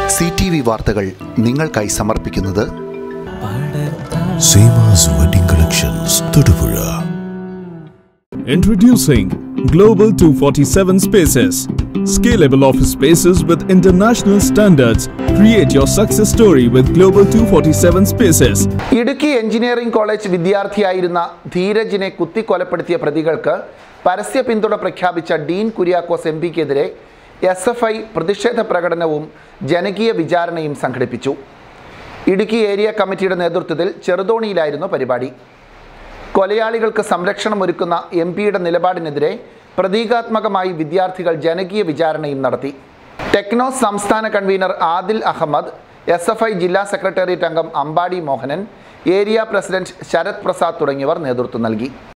C T V വാർത്തകൾ നിങ്ങൾക്കായി സമർപ്പിക്കുന്നത് Seemas wedding collections Thodupuzha Introducing Global 247 Spaces. Scalable office spaces with international standards. Create your success story with Global 247 Spaces. Idukki engineering college വിദ്യാർത്ഥിയായിരുന്ന ധീരജിനെ കുത്തിക്കൊലപ്പെടുത്തിയ പ്രതികൾക്ക് പരസ്യ പിന്തുണ പ്രഖ്യാപിച്ച ഡീൻ കുര്യാക്കോസ് എം പിക്കെതിരെ എസ് എഫ് ഐ പ്രതിഷേധ പ്രകടനവും ജനകീയ വിചാരണയും സംഘടിപ്പിച്ചു ഇടുക്കി ഏരിയ കമ്മിറ്റിയുടെ നേതൃത്വത്തിൽ ചെറുതോണിയിലായിരുന്നു പരിപാടി കൊലയാളികൾക്ക് സംരക്ഷണം ഒരുക്കുന്ന എം പിയുടെ നിലപാടിനെതിരെ പ്രതീകാത്മകമായി വിദ്യാർത്ഥികൾ ജനകീയ വിചാരണയും നടത്തി ടെക്നോ സംസ്ഥാന convener Adil Ahmed S F I ജില്ലാ സെക്രട്ടേറിയറ്റ് അംഗം അമ്പാടി മോഹനൻ ഏരിയ പ്രസിഡന്റ് ശരത് പ്രസാദ് തുടങ്ങിയവർ നേതൃത്വം നൽകി